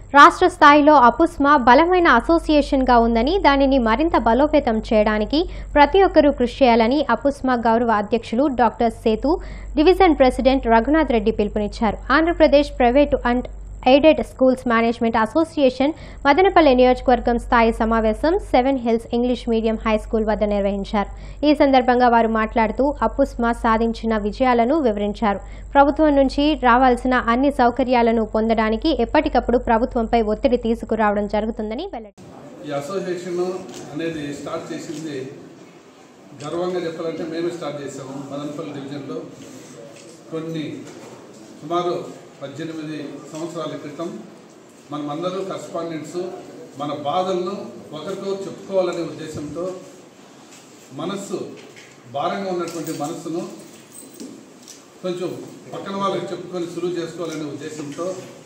రాష్ట్ర స్థాయిలో అపుస్మా బలమైన అసోసియేషన్గా ఉందని దానిని మరింత బలోపేతం చేయడానికి ప్రతి ఒక్కరూ కృషి చేయాలని అపుస్మా గౌరవ అధ్యక్షులు doctor Setu division president Raghunath Reddy పిలుపునిచ్చారు Andhra Pradesh private and aided schools management association Madanapalle నియోజకవర్గం స్థాయి సమావేశం seven hills English medium high school వద్ద నిర్వహించారు ఈ సందర్భంగా వారు మాట్లాడుతూ అప్పుస్మా సాధించిన విజయాలను వివరించారు ప్రభుత్వం నుంచి రావాల్సిన అన్ని సౌకర్యాలను పొందడానికి ఎప్పటికప్పుడు ప్రభుత్వంపై ఒత్తిడి తీసుకురావడం జరుగుతుందని వెల్లడించారు ఈ అసోసియేషన్ అనేది స్టార్ట్ చేసింది గర్వంగా చెప్పాలంటే మేమే స్టార్ట్ చేసాము మదనపల్లి డివిజన్లో కొన్ని సుమారు పద్దెనిమిది సంవత్సరాల క్రితం మనమందరూ కరస్పాండెంట్స్ మన బాధలను ఒకరితో చెప్పుకోవాలనే ఉద్దేశంతో మనస్సు భారంగా ఉన్నటువంటి మనస్సును కొంచెం పక్కన వాళ్ళకి చెప్పుకొని సులువు చేసుకోవాలనే ఉద్దేశంతో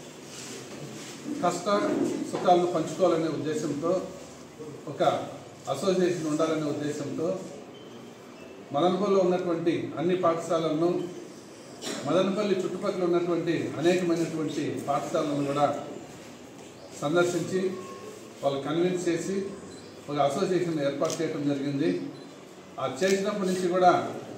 కష్ట సుఖాలను పంచుకోవాలనే ఉద్దేశంతో ఒక అసోసియేషన్ ఉండాలనే ఉద్దేశంతో మదనపల్లిలో ఉన్నటువంటి అన్ని పాఠశాలలను మదనపల్లి చుట్టుపక్కల ఉన్నటువంటి అనేకమైనటువంటి పాఠశాలను కూడా సందర్శించి వాళ్ళు కన్విన్స్ చేసి ఒక అసోసియేషన్ ఏర్పాటు చేయడం జరిగింది ఆ చేసినప్పటి నుంచి కూడా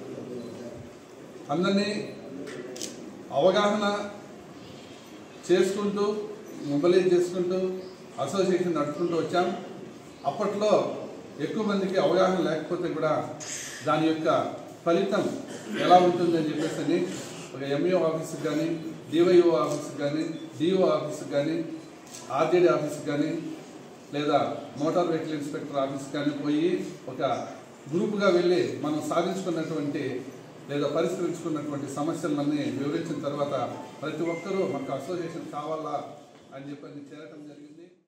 అందరినీ అవగాహన చేసుకుంటూ మొబైలైజ్ చేసుకుంటూ అసోసియేషన్ నడుపుకుంటూ వచ్చాం అప్పట్లో ఎక్కువ మందికి అవగాహన లేకపోతే కూడా దాని యొక్క ఫలితం ఎలా ఉంటుందని చెప్పేసి అని ఒక ఎంఈఓ ఆఫీస్కి కానీ డివైఓ ఆఫీస్కి కానీ డిఓ ఆఫీస్కి కానీ ఆర్జేడీ ఆఫీస్కి కానీ లేదా మోటార్ వెహికల్ ఇన్స్పెక్టర్ ఆఫీస్కి కానీ పోయి ఒక గ్రూప్గా వెళ్ళి మనం సాధించుకున్నటువంటి లేదా పరిష్కరించుకున్నటువంటి సమస్యలన్నీ వివరించిన తర్వాత ప్రతి ఒక్కరూ మాకు అసోసియేషన్ కావాలా అని చెప్పి చేరటం జరిగింది